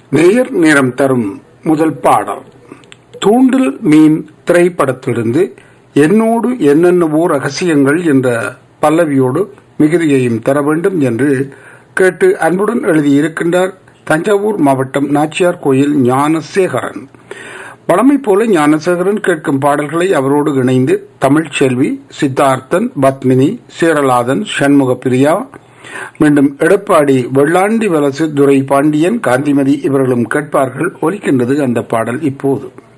நேயர் நேரம் தரும் முதல் பாடல் தூண்டில் மீன் திரைப்படத்திலிருந்து என்னோடு என்னென்னவோ ரகசியங்கள் என்ற பல்லவியோடு மிகுதியையும் தர வேண்டும் என்று கேட்டு அன்புடன் எழுதியிருக்கின்றார் தஞ்சாவூர் மாவட்டம் நாச்சியார் கோயில் ஞானசேகரன் வழமை போல ஞானசேகரன் கேட்கும் பாடல்களை அவரோடு இணைந்து தமிழ்ச்செல்வி சித்தார்த்தன் பத்மினி சேரலாதன் சண்முக பிரியா மீண்டும் எடப்பாடி வெள்ளாண்டி வலசு துரை பாண்டியன் காந்திமதி இவர்களும் கேட்பார்கள் ஒலிக்கின்றது அந்த பாடல் இப்போது